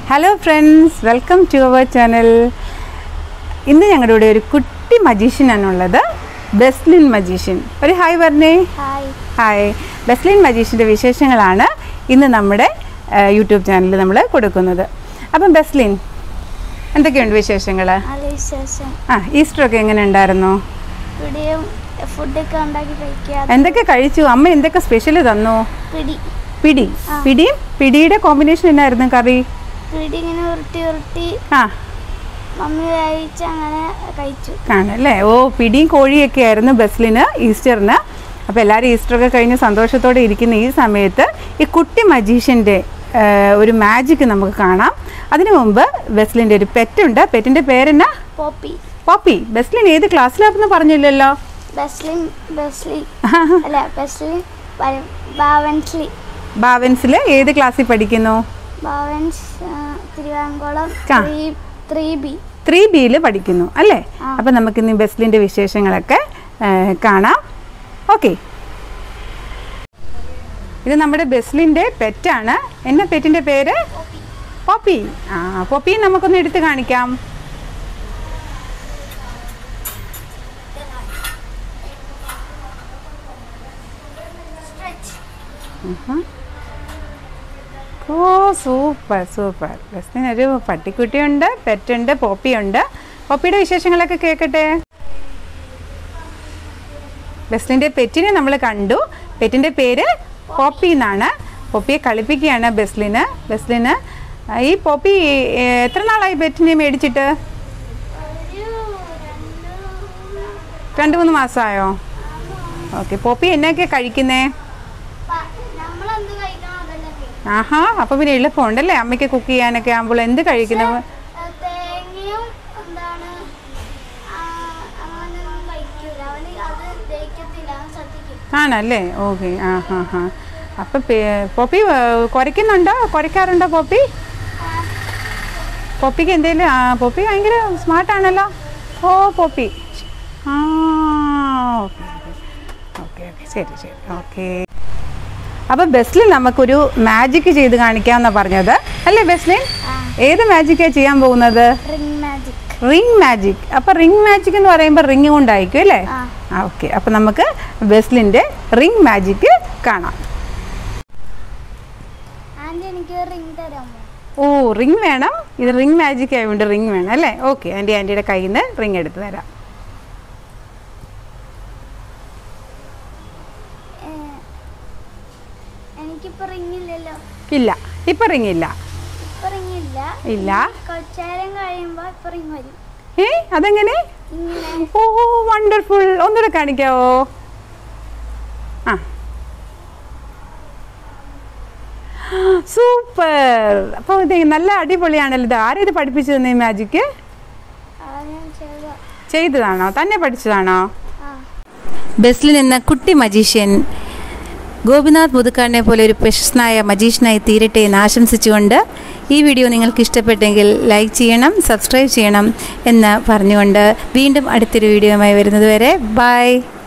Hello friends welcome to our channel ഇന്ന് ഞങ്ങളുടെ കൂടെ ഒരു കുട്ടി മജീഷ്യനാണുള്ളത് ബെസ്ലിൻ മജീഷ്യൻ ഒരു ഹായ് പറഞ്ഞേ ഹായ് ഹായ് ബെസ്ലിൻ മജീഷ്യൻ്റെ വിശേഷങ്ങളാണ് ഇന്ന് നമ്മുടെ ആ, യൂട്യൂബ് ചാനലിൽ നമ്മൾ കൊടുക്കുന്നത് അപ്പം ബെസ്ലിൻ എന്തൊക്കെയുണ്ട് വിശേഷങ്ങൾ നല്ല വിശേഷം ആ ഈസ്റ്റർ ഒക്കെ എങ്ങനെ ഉണ്ടായിരുന്നു ഇവിടെയും ഫുഡൊക്കെ ഉണ്ടാക്കി കഴിക്കുക എന്തൊക്കെ കഴിച്ചു അമ്മ എന്തൊക്കെ സ്പെഷ്യൽ തന്നു പിടി പിടി ആ. പിടിയും പിടിയുടെ കോമ്പിനേഷൻ എന്നായിരുന്നു കറി പിടി ഇങ്ങനെ ഉരുട്ടി ഉരുട്ടി ആ മമ്മി വേവിച്ച് അങ്ങനെ കഴിച്ചു കാണല്ലേ ഓ പിടിയും കോഴിയൊക്കെ ആയിരുന്നു ബസ്ലിന് ഈസ്റ്ററിന് അപ്പോൾ എല്ലാവരും ഈസ്റ്ററൊക്കെ കഴിഞ്ഞ് സന്തോഷത്തോടെ ഇരിക്കുന്ന ഈ സമയത്ത് ഈ കുട്ടി മജീഷ്യൻ്റെ ഒരു മാജിക് നമുക്ക് കാണാം അതിനു മുമ്പ് ബസ്ലിൻ്റെ ഒരു പെറ്റുണ്ട് പെറ്റിൻ്റെ പേരെന്നാ പോപ്പി പോപ്പി ബസ്ലിൻ ഏത് ക്ലാസ്സിലാണെന്ന് പറഞ്ഞില്ലല്ലോ ബസ്ലിൻ ബസ്ലി അല്ല ബസ്ലിൻ വ- ബാവൻസ്ലി ബാവൻസിൽ ഏത് ക്ലാസ്സിൽ പഠിക്കുന്നു ബാവൻസ് ആ, തിരുവാങ്കുളം ആ. ത്രീ ത്രീ ബി ത്രീ ബിയിൽ പഠിക്കുന്നു അല്ലേ ആ. അപ്പം നമുക്കിന്ന് ബസ്ലിൻ്റെ വിശേഷങ്ങളൊക്കെ ആ, കാണാം ഓക്കെ ഇത് നമ്മുടെ ബസ്ലിൻ്റെ പെറ്റാണ് എന്നാ പെറ്റിൻ്റെ പേര് പോപ്പി ആ പോപ്പി നമുക്കൊന്ന് എടുത്ത് കാണിക്കാം ഉഹും. ഓ സൂപ്പർ സൂപ്പർ ബസ്ലിന് ഒരു പട്ടിക്കുട്ടിയുണ്ട് പെറ്റുണ്ട് പോപ്പിയുണ്ട് പോപ്പിയുടെ വിശേഷങ്ങളൊക്കെ കേൾക്കട്ടെ ബസ്ലിൻ്റെ പെറ്റിനെ നമ്മൾ കണ്ടു പെറ്റിൻ്റെ പേര് പോപ്പി എന്നാണ് പോപ്പിയെ കളിപ്പിക്കുകയാണ് ബസ്ലിന് ബസ്ലിന് ആ, ഈ പോപ്പി ഏ, എത്ര നാളായി പെറ്റിനെ മേടിച്ചിട്ട് രണ്ട് മൂന്ന് മാസമായോ ഓക്കെ പോപ്പി എന്നൊക്കെ കഴിക്കുന്നേ നമ്മളെന്ത് കഴിക്കണം അതല്ലേ ആഹാ അപ്പോൾ പിന്നെ എളുപ്പമുണ്ടല്ലേ അമ്മയ്ക്ക് കുക്ക് ചെയ്യാനൊക്കെ ആകുമ്പോൾ എന്ത് കഴിക്കുന്നത് തേങ്ങയും എന്താണ് ആ, അങ്ങനെയൊന്നും കഴിക്കൂല അവന് അത് ദഹിക്കത്തില്ല അവൻ ശ്രദ്ധിക്കും ആണല്ലേ ഓക്കെ ആ ഹാ ഹാ അപ്പം പോപ്പി ഏ, കുരയ്ക്കുന്നുണ്ടോ കുരയ്ക്കാറുണ്ടോ പോപ്പി പോപ്പിക്ക് എന്തേലും ആ പോപ്പി ഭയങ്കര സ്മാർട്ടാണല്ലോ ഓ പോപ്പി ആ ഓക്കെ ഓക്കെ ഓക്കെ ശരി ശരി ഓക്കെ അപ്പോൾ ബസ്ലിൻ നമുക്കൊരു മാജിക് ചെയ്ത് കാണിക്കാമെന്നാണ് പറഞ്ഞത് അല്ലേ ബസ്ലിൻ ആ. ഏത് മാജിക്കാണ് ചെയ്യാൻ പോകുന്നത് റിംഗ് മാജിക് റിംഗ് മാജിക് അപ്പോൾ റിംഗ് മാജിക് എന്ന് പറയുമ്പോൾ റിംഗ് കൊണ്ടായിരിക്കും അല്ലേ ആ. ആ ഓക്കെ അപ്പോൾ നമുക്ക് ബെസ്ലിൻ്റെ റിംഗ് മാജിക് കാണാം ആൻറ്റി എനിക്ക് റിംഗ് തരാമോ ഓ റിംഗ് വേണം ഇത് റിംഗ് മാജിക് ആയതുകൊണ്ട് റിംഗ് വേണം അല്ലേ ഓക്കെ ആൻറ്റി ആൻറ്റിയുടെ കയ്യിൽ നിന്ന് റിംഗ് എടുത്ത് തരാം ഏ, എനിക്കിപ്പോ റിംഗ് ഇല്ലല്ലോ ഇല്ല ഇപ്പം റിംഗ് ഇല്ല ഇപ്പൊ റിംഗ് ഇല്ല ഇല്ല കുറച്ചേരം കഴിയുമ്പോ ഇപ്പൊ റിംഗ് വരും ഏ അതെങ്ങനെ ഇങ്ങനെ ഓ വണ്ടർഫുൾ ഒന്നുകൂടെ കാണിക്കാവോ ആ സൂപ്പർ അപ്പോൾ ഇത് നല്ല അടിപൊളിയാണല്ലോ ഇത് ആരാ ഇത് പഠിപ്പിച്ചു തന്നെ ഈ മാജിക്ക് അത് ഞാൻ ചെയ്ത ചെയ്തതാണോ തന്നെ പഠിച്ചതാണോ ആ ബെസ്ലിൻ എന്ന കുട്ടി മജീഷ്യൻ ഗോപിനാഥ് മുതുക്കാടിനെ പോലെ ഒരു പ്രശസ്തനായ മജീഷ്യനായി തീരട്ടെ എന്ന് ആശംസിച്ചുകൊണ്ട് ഈ വീഡിയോ നിങ്ങൾക്ക് ഇഷ്ടപ്പെട്ടെങ്കിൽ ലൈക്ക് ചെയ്യണം സബ്സ്ക്രൈബ് ചെയ്യണം എന്ന് പറഞ്ഞുകൊണ്ട് വീണ്ടും അടുത്തൊരു വീഡിയോയുമായി വരുന്നത് വരെ ബൈ